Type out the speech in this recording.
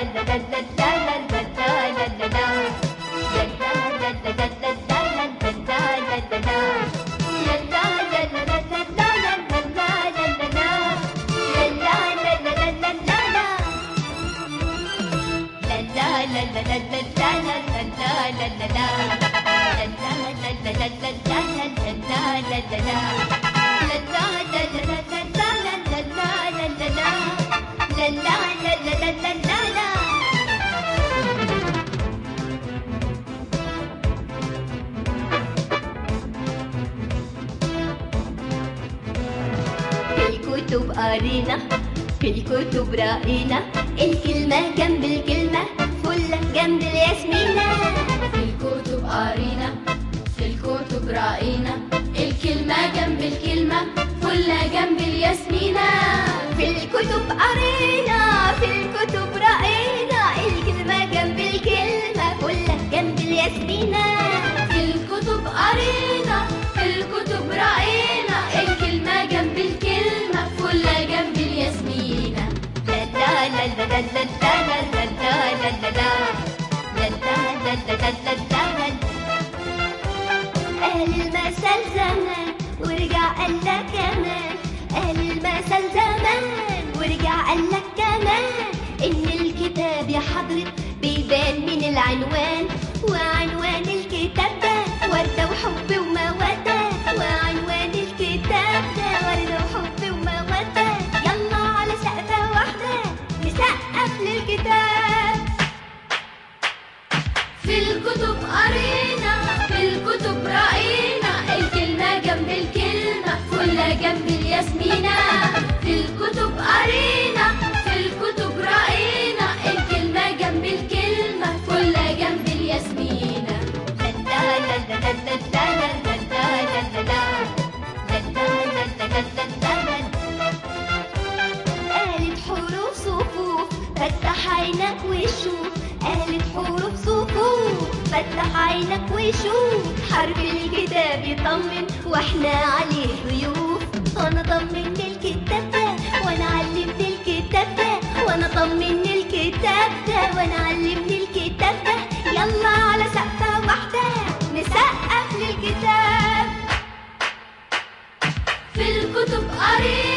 في الكتب قرينا في الكتب رأينا الكلمة جنب الكلمة فلة جنب الياسمينة في الكتب قرينا في الكتب رأينا الكلمة جنب الكلمة فلة جنب الياسمينة في الكتب قرينا في الكتب رأينا الكلمة جنب الكلمة فلة جنب الياسمينة في الكتب قرينا في الكتب رأينا الكلمة جنب الكلمة فلة جنب الياسمينة لا لا لا لا لا لا لا لا لا لا لا لا لا لا لا لا لا لا قال المثل زمان ورجع قال لك كمان قال المثل زمان ورجع قال لك كمان ان الكتاب يا حضرة بيبان من العنوان وعنوان الكتاب ده وردة وحب ومودة وعنوان الكتاب ده وردة وحب ومودة يلا على سقفة واحدة نسقف للكتاب في الكتب قرينا في الكتب رأينا الكلمة جنب الكلمة فلة جنب الياسمينة في الكتب قرينا في الكتب رأينا الكلمة جنب الكلمة فلة جنب الياسمينة لا لا لا لا لا لا لا لا لا لا لا لا لا لا لا لا قالت حروف صفوف فتح عينك وشوف قالت حروف صفوف فتح عينك وشوف حرف الكتاب يطمن واحنا عليه ضيوف انا طمنت الكتاب ده وانا علمت الكتاب ده وانا طمنت الكتاب ده وانا علمت الكتاب ده يلا على سقفة واحدة نسقف للكتاب في الكتب قرينا